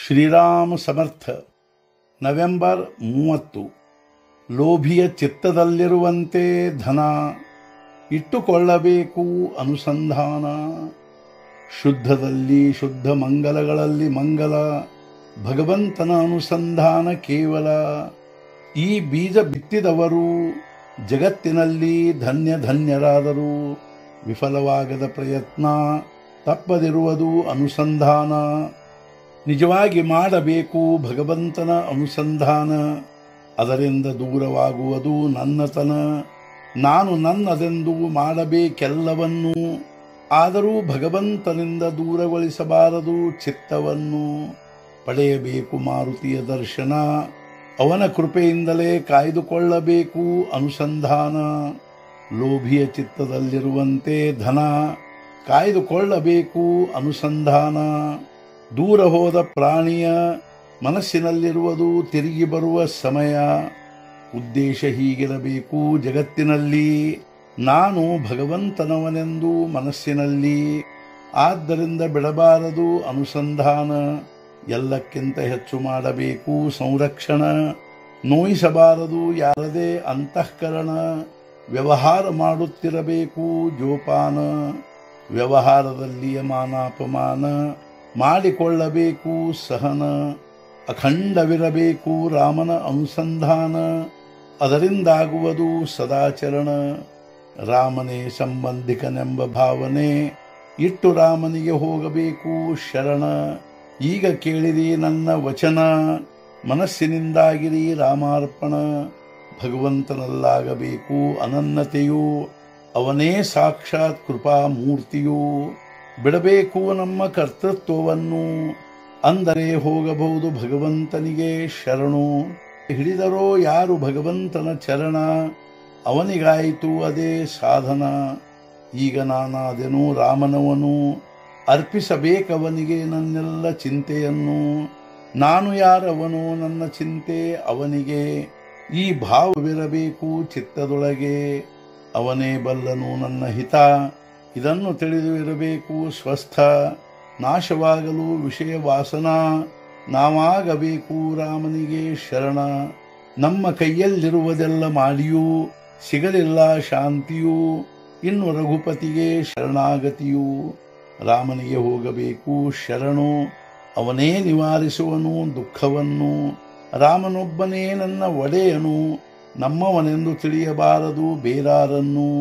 ಶ್ರೀರಾಮ ಸಮರ್ಥ November ಮೂವತ್ತು ಲೋಭಿಯ ಚಿತ್ತದಲ್ಲಿರುವಂತೆ ಧನ ಇಟ್ಟುಕೊಳ್ಳಬೇಕು ಅನುಸಂಧಾನ ಶುದ್ಧದಲ್ಲಿ ಶುದ್ಧ ಮಂಗಲಗಳಲ್ಲಿ ಮಂಗಲ ಭಗವಂತನ ಅನುಸಂಧಾನ ಕೇವಲ ಈ ಬೀಜ ಬಿತ್ತಿದವರು ಜಗತ್ತಿನಲ್ಲಿ ಧನ್ಯ ಧನ್ಯರಾದರು ವಿಫಲವಾಗದ ಪ್ರಯತ್ನ ತಪ್ಪದಿರುವುದು ಅನುಸಂಧಾನ ನಿಜವಾಗಿ ಮಾಡಬೇಕು ಭಗವಂತನ ಅನುಸಂಧಾನ ಅದರಿಂದ ದೂರವಾಗುವುದು ನನ್ನತನ ನಾನು ನನ್ನದೆಂದು ಮಾಡಬೇಕೆಲ್ಲವನ್ನೂ ಆದರೂ ಭಗವಂತನಿಂದ ದೂರಗೊಳಿಸಬಾರದು ಚಿತ್ತವನ್ನು ಪಡೆಯಬೇಕು ಮಾರುತಿಯ ದರ್ಶನ ಅವನ ಕೃಪೆಯಿಂದಲೇ ಕಾಯ್ದುಕೊಳ್ಳಬೇಕು ಅನುಸಂಧಾನ ಲೋಭಿಯ ಚಿತ್ತದಲ್ಲಿರುವಂತೆ ಧನ ಕಾಯ್ದುಕೊಳ್ಳಬೇಕು ಅನುಸಂಧಾನ ದೂರ ಹೋದ ಪ್ರಾಣಿಯ ಮನಸ್ಸಿನಲ್ಲಿರುವುದು ತಿರುಗಿ ಬರುವ ಸಮಯ ಉದ್ದೇಶ ಹೀಗಿರಬೇಕು ಜಗತ್ತಿನಲ್ಲಿ ನಾನು ಭಗವಂತನವನೆಂದು ಮನಸ್ಸಿನಲ್ಲಿ ಆದ್ದರಿಂದ ಬಿಡಬಾರದು ಅನುಸಂಧಾನ ಎಲ್ಲಕ್ಕಿಂತ ಹೆಚ್ಚು ಮಾಡಬೇಕು ಸಂರಕ್ಷಣ ನೋಯಿಸಬಾರದು ಯಾರದೇ ಅಂತಃಕರಣ ವ್ಯವಹಾರ ಮಾಡುತ್ತಿರಬೇಕು ಜೋಪಾನ ವ್ಯವಹಾರದಲ್ಲಿ ಮಾನಾಪಮಾನ ಮಾಡಿಕೊಳ್ಳಬೇಕು ಸಹನ ಅಖಂಡವಿರಬೇಕು ರಾಮನ ಅನುಸಂಧಾನ ಅದರಿಂದಾಗುವುದು ಸದಾಚರಣ ರಾಮನೇ ಸಂಬಂಧಿಕನೆಂಬ ಭಾವನೆ ಇಟ್ಟು ರಾಮನಿಗೆ ಹೋಗಬೇಕು ಶರಣ ಈಗ ಕೇಳಿರಿ ನನ್ನ ವಚನ ಮನಸ್ಸಿನಿಂದಾಗಿರಿ ರಾಮಾರ್ಪಣ ಭಗವಂತನಲ್ಲಾಗಬೇಕು ಅನನ್ಯತೆಯು ಅವನೇ ಸಾಕ್ಷಾತ್ ಕೃಪಾ ಮೂರ್ತಿಯು ಬಿಡಬೇಕು ನಮ್ಮ ಕರ್ತೃತ್ವವನ್ನು ಅಂದರೆ ಹೋಗಬಹುದು ಭಗವಂತನಿಗೆ ಶರಣು ಹಿಡಿದರೋ ಯಾರು ಭಗವಂತನ ಚರಣ ಅವನಿಗಾಯಿತು ಅದೇ ಸಾಧನ ಈಗ ನಾನಾದೆನು ರಾಮನವನು ಅರ್ಪಿಸಬೇಕವನಿಗೆ ನನ್ನೆಲ್ಲ ಚಿಂತೆಯನ್ನು ನಾನು ಯಾರವನು ನನ್ನ ಚಿಂತೆ ಅವನಿಗೆ ಈ ಭಾವವಿರಬೇಕು ಚಿತ್ತದೊಳಗೆ ಅವನೇ ಬಲ್ಲನು ನನ್ನ ಹಿತ ಇದನ್ನು ತಿಳಿದು ಇರಬೇಕು ಸ್ವಸ್ಥ ನಾಶವಾಗಲು ವಿಷಯ ವಾಸನ ನಾವಾಗಬೇಕು ರಾಮನಿಗೆ ಶರಣ ನಮ್ಮ ಕೈಯಲ್ಲಿರುವುದೆಲ್ಲ ಮಾಡಿಯೂ ಸಿಗಲಿಲ್ಲ ಶಾಂತಿಯೂ ಇನ್ನು ರಘುಪತಿಗೆ ಶರಣಾಗತಿಯು ರಾಮನಿಗೆ ಹೋಗಬೇಕು ಶರಣು ಅವನೇ ನಿವಾರಿಸುವನು ದುಃಖವನ್ನು ರಾಮನೊಬ್ಬನೇ ನನ್ನ ಒಡೆಯನು ನಮ್ಮವನೆಂದು ತಿಳಿಯಬಾರದು ಬೇರಾರನ್ನು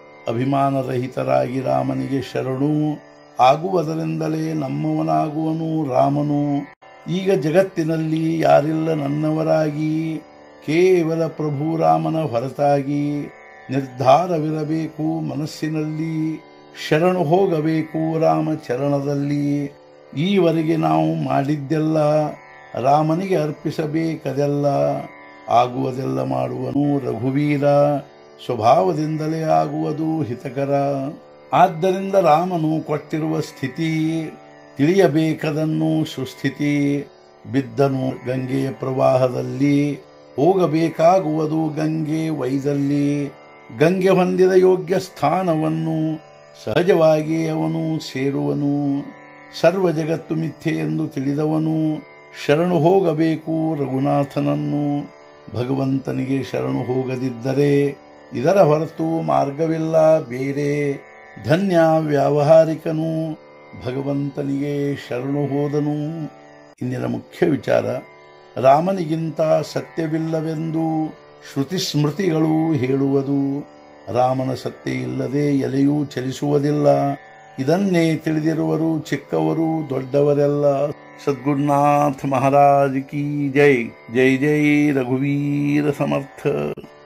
ಅಭಿಮಾನರಹಿತರಾಗಿ ರಾಮನಿಗೆ ಶರಣು ಆಗುವುದರಿಂದಲೇ ನಮ್ಮವನಾಗುವನು ರಾಮನು ಈಗ ಜಗತ್ತಿನಲ್ಲಿ ಯಾರಿಲ್ಲ ನನ್ನವರಾಗಿ ಕೇವಲ ಪ್ರಭು ರಾಮನ ಹೊರತಾಗಿ ನಿರ್ಧಾರವಿರಬೇಕು ಮನಸ್ಸಿನಲ್ಲಿ ಶರಣು ಹೋಗಬೇಕು ರಾಮ ಚರಣದಲ್ಲಿ ಈವರೆಗೆ ನಾವು ಮಾಡಿದ್ದೆಲ್ಲ ರಾಮನಿಗೆ ಅರ್ಪಿಸಬೇಕದೆಲ್ಲ ಆಗುವುದೆಲ್ಲ ಮಾಡುವನು ರಘುವೀರ ಸ್ವಭಾವದಿಂದಲೇ ಆಗುವುದು ಹಿತಕರ ಆದ್ದರಿಂದ ರಾಮನು ಕೊಟ್ಟಿರುವ ಸ್ಥಿತಿ ತಿಳಿಯಬೇಕದನ್ನು ಸುಸ್ಥಿತಿ ಬಿದ್ದನು ಗಂಗೆಯ ಪ್ರವಾಹದಲ್ಲಿ ಹೋಗಬೇಕಾಗುವುದು ಗಂಗೆ ವೈದಲ್ಲಿ ಗಂಗೆ ಹೊಂದಿದ ಯೋಗ್ಯ ಸ್ಥಾನವನ್ನು ಸಹಜವಾಗಿ ಅವನು ಸೇರುವನು ಸರ್ವ ಜಗತ್ತು ಮಿಥ್ಯೆ ಎಂದು ತಿಳಿದವನು ಶರಣು ಹೋಗಬೇಕು ರಘುನಾಥನನ್ನು ಭಗವಂತನಿಗೆ ಶರಣು ಹೋಗದಿದ್ದರೆ ಇದರ ಹೊರತು ಮಾರ್ಗವಿಲ್ಲ ಬೇರೆ ಧನ್ಯ ವ್ಯಾವಹಾರಿಕನು ಭಗವಂತನಿಗೆ ಶರಣು ಹೋದನು ಇಂದಿನ ಮುಖ್ಯ ವಿಚಾರ ರಾಮನಿಗಿಂತ ಸತ್ಯವಿಲ್ಲವೆಂದು ಶ್ರುತಿ ಸ್ಮೃತಿಗಳು ಹೇಳುವುದು ರಾಮನ ಸತ್ಯ ಇಲ್ಲದೆ ಎಲೆಯೂ ಚಲಿಸುವುದಿಲ್ಲ ಇದನ್ನೇ ತಿಳಿದಿರುವರು ಚಿಕ್ಕವರು ದೊಡ್ಡವರೆಲ್ಲ ಸದ್ಗುರುನಾಥ ಮಹಾರಾಜ್ ಕಿ ಜೈ ಜೈ ಜೈ ರಘುವೀರ ಸಮರ್ಥ